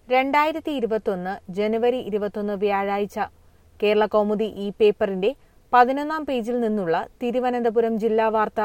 രണ്ടായിരത്തി ഇരുപത്തൊന്ന് ജനുവരി ഇരുപത്തൊന്ന് വ്യാഴാഴ്ച കേരള കൗമുദി ഈ പേപ്പറിന്റെ പതിനൊന്നാം പേജിൽ നിന്നുള്ള തിരുവനന്തപുരം ജില്ലാ വാർത്ത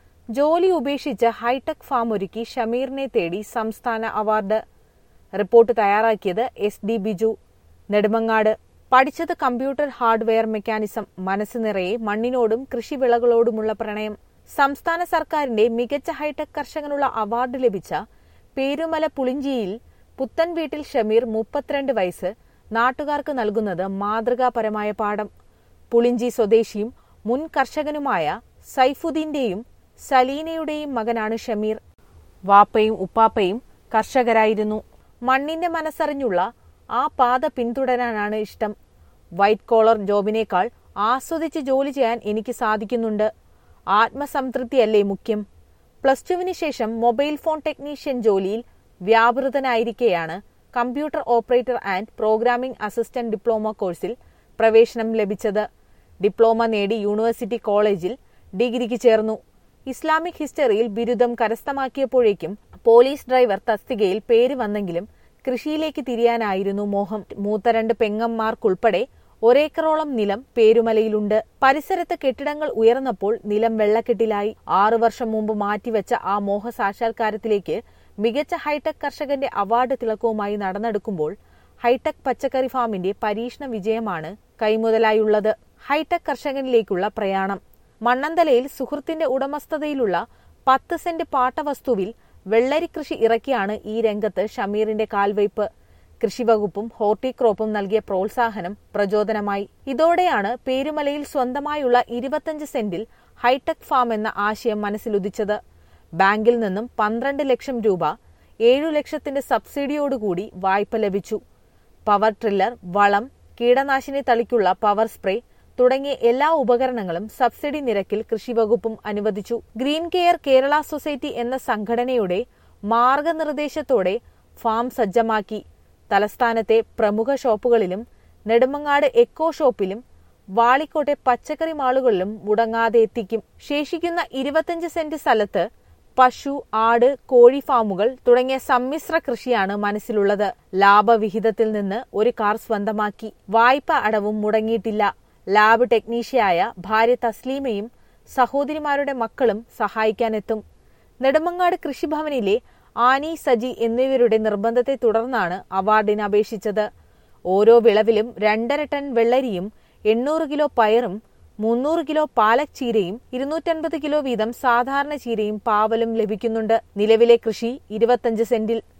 ജോലി ഉപേക്ഷിച്ച് ഹൈടെക് ഫാം ഒരുക്കി ഷമീറിനെ തേടി സംസ്ഥാന അവാർഡ് റിപ്പോർട്ട് തയ്യാറാക്കിയത് എസ് ഡി ബിജു നെടുമങ്ങാട് പഠിച്ചത് കമ്പ്യൂട്ടർ ഹാർഡ്വെയർ മെക്കാനിസം മനസ്സ് നിറയെ മണ്ണിനോടും കൃഷിവിളകളോടുമുള്ള പ്രണയം സംസ്ഥാന സർക്കാരിന്റെ മികച്ച ഹൈടെക് കർഷകനുള്ള അവാർഡ് ലഭിച്ച പേരുമല പുളിഞ്ചിയിൽ പുത്തൻ വീട്ടിൽ ഷമീർ മുപ്പത്തിരണ്ട് വയസ്സ് നാട്ടുകാർക്ക് നൽകുന്നത് മാതൃകാപരമായ പാഠം പുളിഞ്ചി സ്വദേശിയും മുൻ കർഷകനുമായ സൈഫുദ്ദീന്റെയും സലീനയുടെയും മകനാണ് ഷമീർ വാപ്പയും ഉപ്പാപ്പയും കർഷകരായിരുന്നു മണ്ണിന്റെ മനസ്സറിഞ്ഞുള്ള ആ പാത പിന്തുടരാനാണ് ഇഷ്ടം വൈറ്റ് കോളർ ജോബിനേക്കാൾ ആസ്വദിച്ച് ജോലി ചെയ്യാൻ എനിക്ക് സാധിക്കുന്നുണ്ട് ആത്മസംതൃപ്തിയല്ലേ മുഖ്യം പ്ലസ് ടുവിന് ശേഷം മൊബൈൽ ഫോൺ ടെക്നീഷ്യൻ ജോലിയിൽ വ്യാപൃതനായിരിക്കെയാണ് computer operator and programming assistant diploma കോഴ്സിൽ പ്രവേശനം ലഭിച്ചത് ഡിപ്ലോമ നേടി യൂണിവേഴ്സിറ്റി കോളേജിൽ ഡിഗ്രിക്ക് ചേർന്നു ഇസ്ലാമിക് ഹിസ്റ്ററിയിൽ ബിരുദം കരസ്ഥമാക്കിയപ്പോഴേക്കും പോലീസ് ഡ്രൈവർ തസ്തികയിൽ പേര് വന്നെങ്കിലും കൃഷിയിലേക്ക് തിരിയാനായിരുന്നു മോഹം മൂത്ത രണ്ട് പെങ്ങന്മാർക്കുൾപ്പെടെ ഒരേക്കറോളം നിലം പേരുമലയിലുണ്ട് പരിസരത്ത് കെട്ടിടങ്ങൾ ഉയർന്നപ്പോൾ നിലം വെള്ളക്കെട്ടിലായി ആറു വർഷം മുമ്പ് മാറ്റിവെച്ച ആ മോഹ സാക്ഷാത്കാരത്തിലേക്ക് മികച്ച ഹൈടെക് കർഷകന്റെ അവാർഡ് തിളക്കവുമായി നടന്നെടുക്കുമ്പോൾ ഹൈടെക് പച്ചക്കറി ഫാമിന്റെ പരീക്ഷണ വിജയമാണ് കൈമുതലായുള്ളത് ഹൈടെക് കർഷകനിലേക്കുള്ള പ്രയാണം മണ്ണന്തലയിൽ സുഹൃത്തിന്റെ ഉടമസ്ഥതയിലുള്ള പത്ത് സെന്റ് പാട്ടവസ്തുവിൽ വെള്ളരി കൃഷി ഇറക്കിയാണ് ഈ രംഗത്ത് ഷമീറിന്റെ കാൽവയ്പ് കൃഷിവകുപ്പും ഹോർട്ടിക്രോപ്പും നൽകിയ പ്രോത്സാഹനം പ്രചോദനമായി ഇതോടെയാണ് പേരുമലയിൽ സ്വന്തമായുള്ള ഇരുപത്തഞ്ച് സെന്റിൽ ഹൈടെക് ഫാം എന്ന ആശയം മനസ്സിലുദിച്ചത് ബാങ്കിൽ നിന്നും പന്ത്രണ്ട് ലക്ഷം രൂപ ഏഴു ലക്ഷത്തിന്റെ സബ്സിഡിയോടുകൂടി വായ്പ ലഭിച്ചു പവർ ട്രില്ലർ വളം കീടനാശിനി തളിക്കുള്ള പവർ സ്പ്രേ തുടങ്ങിയ എല്ലാ ഉപകരണങ്ങളും സബ്സിഡി നിരക്കിൽ കൃഷിവകുപ്പും അനുവദിച്ചു ഗ്രീൻ കെയർ കേരള സൊസൈറ്റി എന്ന സംഘടനയുടെ മാർഗനിർദ്ദേശത്തോടെ ഫാം സജ്ജമാക്കി തലസ്ഥാനത്തെ പ്രമുഖ ഷോപ്പുകളിലും നെടുമങ്ങാട് എക്കോ ഷോപ്പിലും വാളിക്കോട്ടെ പച്ചക്കറി മാളുകളിലും മുടങ്ങാതെ എത്തിക്കും ശേഷിക്കുന്ന ഇരുപത്തിയഞ്ച് സെന്റ് സ്ഥലത്ത് പശു ആട് കോഴി ഫാമുകൾ തുടങ്ങിയ സമ്മിശ്ര കൃഷിയാണ് മനസ്സിലുള്ളത് ലാഭവിഹിതത്തിൽ നിന്ന് ഒരു കാർ സ്വന്തമാക്കി വായ്പ അടവും മുടങ്ങിയിട്ടില്ല ലാബ് ടെക്നീഷ്യയായ ഭാര്യ തസ്ലീമയും സഹോദരിമാരുടെ മക്കളും സഹായിക്കാനെത്തും നെടുമങ്ങാട് കൃഷിഭവനിലെ ആനി സജി എന്നിവരുടെ നിർബന്ധത്തെ തുടർന്നാണ് അവാർഡിന് അപേക്ഷിച്ചത് ഓരോ വിളവിലും രണ്ടര ടൺ വെള്ളരിയും എണ്ണൂറ് കിലോ പയറും മുന്നൂറ് കിലോ പാലക് ചീരയും ഇരുന്നൂറ്റൻപത് കിലോ വീതം സാധാരണ ചീരയും പാവലും ലഭിക്കുന്നുണ്ട് നിലവിലെ കൃഷി ഇരുപത്തഞ്ച് സെന്റിൽ